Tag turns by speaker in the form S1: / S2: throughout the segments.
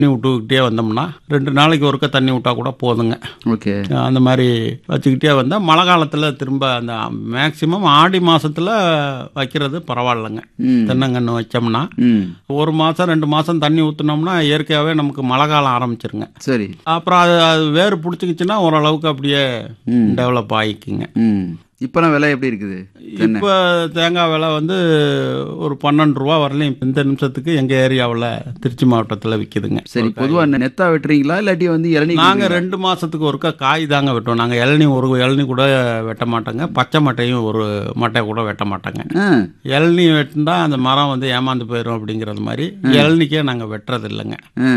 S1: தண்ணி விட்டுக்கிட்டே வந்தோம்னா ரெண்டு நாளைக்கு ஒருக்க தண்ணி விட்டா கூட போதுங்க
S2: ஓகே
S1: அந்த மாதிரி வச்சுக்கிட்டே வந்தால் மழை காலத்தில் திரும்ப அந்த மேக்சிமம் ஆடி மாசத்துல வைக்கிறது பரவாயில்லைங்க
S2: ம்
S1: தென்னங்கன்று வச்சோம்னா
S2: ம்
S1: ஒரு மாதம் ரெண்டு மாதம் தண்ணி ஊற்றினோம்னா இயற்கையாகவே நமக்கு மழை காலம் ஆரம்பிச்சிருங்க
S2: சரி
S1: அப்புறம் அது அது வேறு பிடிச்சிக்கிச்சுன்னா ஓரளவுக்கு அப்படியே
S2: ம்.
S1: டெவலப் ஆகிக்குங்க
S2: ம் இப்போலாம் விலை எப்படி இருக்குது தென்னை
S1: இப்போ தேங்காய் விலை வந்து ஒரு பன்னெண்டு ரூபா வரலையும் இந்த நிமிஷத்துக்கு எங்கள் ஏரியாவில் திருச்சி மாவட்டத்தில் விற்கிதுங்க
S2: சரி பொதுவாக நெத்தா வெட்டுறீங்களா இல்லாட்டி வந்து இளநீ
S1: நாங்கள் ரெண்டு மாதத்துக்கு ஒருக்கா காய் தாங்க வெட்டுவோம் நாங்கள் இளநீ ஒரு இளநீ கூட வெட்ட மாட்டோங்க பச்சை மட்டையும் ஒரு மட்டை கூட வெட்ட மாட்டோங்க
S2: ஆ
S1: இளநீ வெட்டினா அந்த மரம் வந்து ஏமாந்து போயிடும் அப்படிங்கிறது மாதிரி இளநிக்கே நாங்கள் வெட்டுறது இல்லைங்க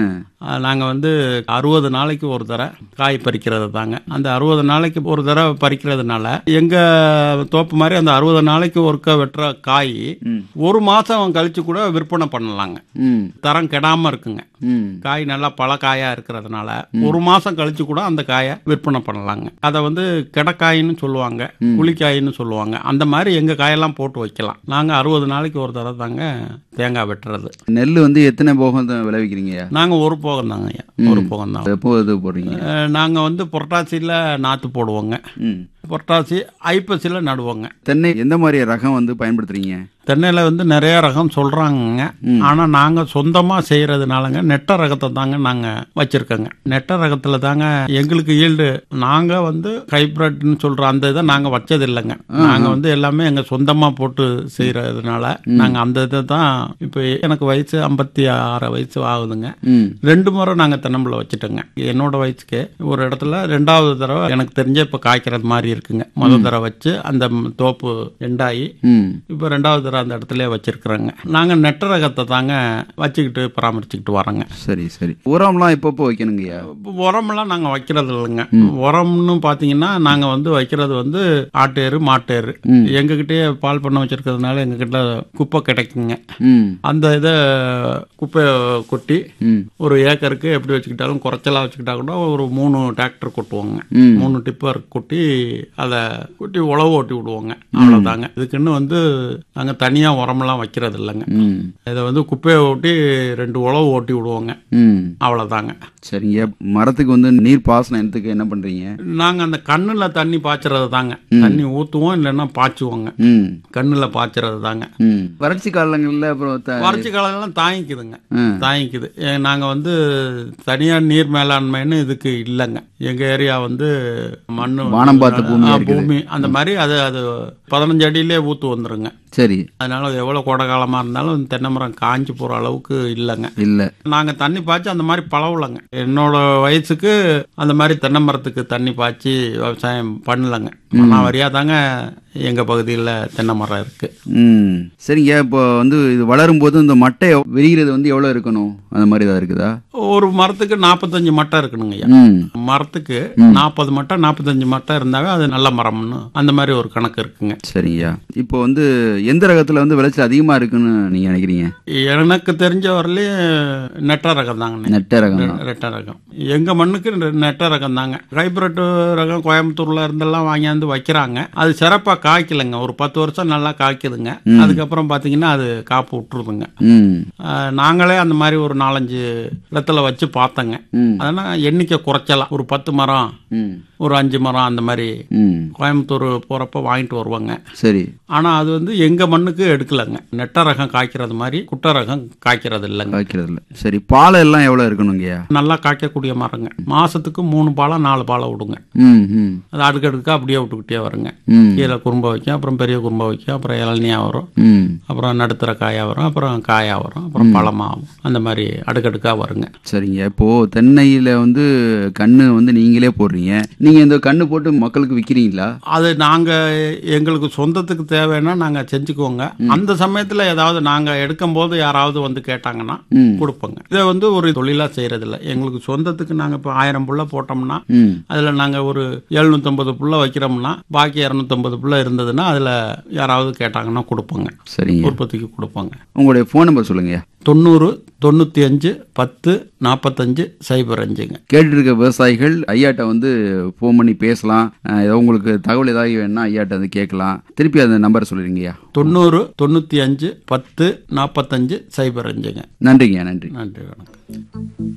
S2: ஆ
S1: நாங்கள் வந்து அறுபது நாளைக்கு ஒரு தடவை காய் பறிக்கிறது தாங்க அந்த அறுபது நாளைக்கு ஒரு தடவை பறிக்கிறதுனால எங்கள் தோப்பு மாதிரி அந்த அறுபது நாளைக்கு ஒருக்க வெட்டுற காய்
S2: ம்.
S1: ஒரு மாதம் கழிச்சு கூட விற்பனை பண்ணலாங்க
S2: ம்
S1: தரம் கெடாமல் இருக்குங்க
S2: ம்
S1: காய் நல்லா பல காயா இருக்கிறதுனால ஒரு மாசம் கழிச்சு கூட அந்த காயை விற்பனை பண்ணலாங்க அதை வந்து கிடக்காயின்னு சொல்லுவாங்க குழிக்காயின்னு சொல்லுவாங்க அந்த மாதிரி எங்க காயெல்லாம் போட்டு வைக்கலாம் நாங்க அறுபது நாளைக்கு ஒரு தடவை தாங்க தேங்காய் வெட்டுறது
S2: நெல் வந்து எத்தனை போகம் தான் விளைவிக்கிறீங்க
S1: நாங்க ஒரு போகம் தாங்க ஐயா ஒரு போகம் தான்
S2: எப்போ இது போடுறீங்க
S1: நாங்க வந்து புரட்டாசியில நாத்து போடுவோங்க
S2: ம்
S1: புரட்டாசி ஐப்பசியில நடுவோங்க
S2: தென்னை எந்த மாதிரி ரகம் வந்து பயன்படுத்துறீங்க
S1: தென்னையில் வந்து நிறைய ரகம் சொல்கிறாங்கங்க ஆனால் நாங்கள் சொந்தமாக செய்கிறதுனாலங்க நெட்ட ரகத்தை தாங்க நாங்கள் வச்சுருக்கோங்க நெட்ட ரகத்தில் தாங்க எங்களுக்கு ஈல்டு நாங்கள் வந்து ஹைப்ரிட்னு சொல்கிற அந்த இதை நாங்கள் வச்சது இல்லைங்க நாங்கள் வந்து எல்லாமே எங்கள் சொந்தமாக போட்டு செய்கிறதுனால நாங்கள் அந்த இதை தான் இப்போ எனக்கு வயசு ஐம்பத்தி ஆறு வயசு ஆகுதுங்க
S2: ம்
S1: ரெண்டு முறை நாங்கள் தென்னம்பிள்ளை வச்சுட்டோங்க என்னோட வயசுக்கு ஒரு இடத்துல ரெண்டாவது தடவை எனக்கு தெரிஞ்ச இப்போ காய்க்கிறது மாதிரி இருக்குங்க முதல் தடவை வச்சு அந்த தோப்பு எண்டாகி
S2: ம்
S1: இப்போ ரெண்டாவது தடவை அந்த இடத்துல வச்சிருக்கிறோங்க நாங்கள் நெட்ட ரகத்தை தாங்க வச்சுக்கிட்டு பராமரிச்சுக்கிட்டு வரோங்க
S2: சரி சரி உரம்லாம் எப்பப்போ வைக்கணுங்கய்யா
S1: இப்போ உரமெல்லாம் நாங்கள் வைக்கிறது இல்லைங்க உரம்னு பார்த்தீங்கன்னா நாங்கள் வந்து வைக்கிறது வந்து ஆட்டேரு மாட்டேரு
S2: ம்.
S1: எங்ககிட்டயே பால் பண்ண வச்சிருக்கிறதுனால எங்ககிட்ட குப்பை கிடைக்குங்க
S2: ம்
S1: அந்த இதை குப்பையை கொட்டி
S2: ம்
S1: ஒரு ஏக்கருக்கு எப்படி வச்சுக்கிட்டாலும் குறைச்சலா வச்சுக்கிட்டா கூட ஒரு மூணு டிராக்டர் கொட்டுவோங்க
S2: ம்
S1: மூணு டிப்பர் கொட்டி அதை கொட்டி உழவு ஓட்டி விடுவோங்க அவ்வளோதாங்க இதுக்குன்னு வந்து நாங்கள் தனியாக உரமெல்லாம் வைக்கிறது இல்லைங்க
S2: ம்
S1: இதை வந்து குப்பையை ஓட்டி ரெண்டு உழவு ஓட்டி விடுவோங்க
S2: ம்
S1: அவ்வளோதாங்க
S2: சரிங்க மரத்துக்கு வந்து நீர் பாசனம் என்னத்துக்கு என்ன பண்றீங்க
S1: நாங்கள் அந்த கண்ணில் தண்ணி பாய்ச்சறது தாங்க தண்ணி ஊற்றுவோம் இல்லைன்னா பாய்ச்சுவோங்க
S2: ம்
S1: கண்ணில் பாய்ச்சறது தாங்க
S2: ம் வறட்சி காலங்களில் அப்புறம் த-
S1: வறட்சி காலம்லாம் தாங்கிக்குதுங்க
S2: ஆ.
S1: தாங்கிக்குது ஏ- நாங்க வந்து தனியார் நீர் மேலாண்மைன்னு இதுக்கு இல்லைங்க எங்க ஏரியா வந்து மண்ணு
S2: வானம் பார்த்த பூமியா
S1: ஆ,
S2: இருக்குது.
S1: பூமி அந்த மாதிரி அது அது பதினஞ்சு அடியிலே ஊத்து வந்துருங்க
S2: சரி
S1: அதனால எவ்வளவு கோடை காலமா இருந்தாலும் தென்னை மரம் காஞ்சு போற அளவுக்கு இல்லைங்க
S2: இல்லை
S1: நாங்க தண்ணி பாய்ச்சி அந்த மாதிரி பழவலைங்க என்னோட வயசுக்கு அந்த மாதிரி தென்னை மரத்துக்கு தண்ணி பாய்ச்சி விவசாயம் பண்ணலங்க மனாவரியா தாங்க எங்க பகுதியில் தென்னை மரம் இருக்கு
S2: ம் சரிங்க இப்போ வந்து இது வளரும் போது இந்த மட்டை விரிகிறது வந்து எவ்வளோ இருக்கணும் அந்த மாதிரி ஏதாவது இருக்குதா
S1: ஒரு மரத்துக்கு நாற்பத்தஞ்சு மட்டை இருக்கணுங்க ஐயா
S2: ம்
S1: மரத்துக்கு நாற்பது மட்டை நாற்பத்தஞ்சு மட்டை இருந்தாவே அது நல்ல மரம்னு அந்த மாதிரி ஒரு கணக்கு இருக்குங்க
S2: சரிங்கய்யா இப்போ வந்து எந்த ரகத்தில் வந்து விளைச்சல் அதிகமாக இருக்குன்னு நீங்கள் நினைக்கிறீங்க
S1: எனக்கு தெரிஞ்ச வரலையும் நெட்ட ரகம் தாங்க
S2: நெட்ட ரகம் தான்
S1: நெட்ட ரகம் எங்க மண்ணுக்கு நெ- நெட்ட ரகம் தாங்க ஹைபிரிட் ரகம் கோயம்புத்தூர்ல இருந்தெல்லாம் வாங்கியாந்து வைக்கிறாங்க அது சிறப்பா காய்க்கலைங்க ஒரு பத்து வருஷம் நல்லா காய்க்குதுங்க அதுக்கப்புறம் பாத்தீங்கன்னா அது காப்பு விட்டுருதுங்க
S2: ம்
S1: ஆஹ், நாங்களே அந்த மாதிரி ஒரு நாலஞ்சு இடத்துல வச்சு பார்த்தோங்க
S2: ம்
S1: அதனால் எண்ணிக்கை குறைச்சலாம் ஒரு பத்து மரம்
S2: ம்
S1: ஒரு அஞ்சு மரம் அந்த மாதிரி
S2: ம்
S1: கோயம்புத்தூர் போகிறப்ப வாங்கிட்டு வருவாங்க
S2: சரி
S1: ஆனால் அது வந்து எங்கள் மண்ணுக்கு எடுக்கலைங்க நெட்ட ரகம் காய்க்கிறது மாதிரி குட்டை ரகம் காய்க்கிறது இல்லைங்க
S2: காய்க்கிறது இல்லை சரி பாலை எல்லாம் எவ்வளோ இருக்கணுங்கய்யா
S1: நல்லா காய்க்கக்கூடிய மரங்க மாதத்துக்கு மூணு பாலம் நாலு பாலம் விடுங்க
S2: ம் ம்
S1: அது அடுக்கடுக்காக அப்படியே விட்டுக்கிட்டே வருங்க
S2: ம்
S1: கீழே குறும்ப வைக்கும் அப்புறம் பெரிய குறும்ப வைக்கும் அப்புறம் இளநியாக வரும்
S2: ம்
S1: அப்புறம் நடுத்தர காயாக வரும் அப்புறம் காயாக வரும் அப்புறம் பழமாகும் அந்த மாதிரி அடுக்கடுக்காக வருங்க
S2: சரிங்க இப்போ தென்னையில வந்து கண்ணு வந்து நீங்களே போடுறீங்க நீங்க இந்த கண்ணு போட்டு மக்களுக்கு விற்கிறீங்களா
S1: அது நாங்கள் எங்களுக்கு சொந்தத்துக்கு தேவைன்னா நாங்கள் செஞ்சுக்குவோங்க அந்த சமயத்தில் ஏதாவது நாங்கள் எடுக்கும்போது யாராவது வந்து கேட்டாங்கன்னா
S2: ம்
S1: கொடுப்போங்க இதை வந்து ஒரு தொழிலாக செய்கிறதில்ல எங்களுக்கு சொந்தத்துக்கு நாங்கள் இப்போ ஆயிரம் புள்ள போட்டோம்னா
S2: ம்
S1: அதில் நாங்கள் ஒரு எழுநூற்றம்பது புள்ள வைக்கிறோம்னா பாக்கி இரநூத்தம்பது புள்ள இருந்ததுன்னா அதில் யாராவது கேட்டாங்கன்னா கொடுப்போங்க
S2: சரிங்க
S1: உற்பத்திக்கு கொடுப்போங்க
S2: உங்களுடைய ஃபோன் நம்பர் சொல்லுங்க
S1: தொண்ணூறு தொண்ணூற்றி அஞ்சு பத்து நாற்பத்தஞ்சு சைபர் அஞ்சுங்க
S2: கேட்டு இருக்க விவசாயிகள் ஐயாட்ட வந்து ஃபோன் பண்ணி பேசலாம் அஹ் ஏதோ உங்களுக்கு தகவல் ஏதாவது வேணும்னா ஐயாட்ட வந்து கேட்கலாம் திருப்பி அந்த நம்பர் சொல்லிருங்கய்யா
S1: தொண்ணூறு தொண்ணூற்றி அஞ்சு பத்து நாற்பத்தஞ்சு சைபர் அஞ்சுங்க
S2: நன்றிங்க நன்றி
S1: நன்றி வணக்கம்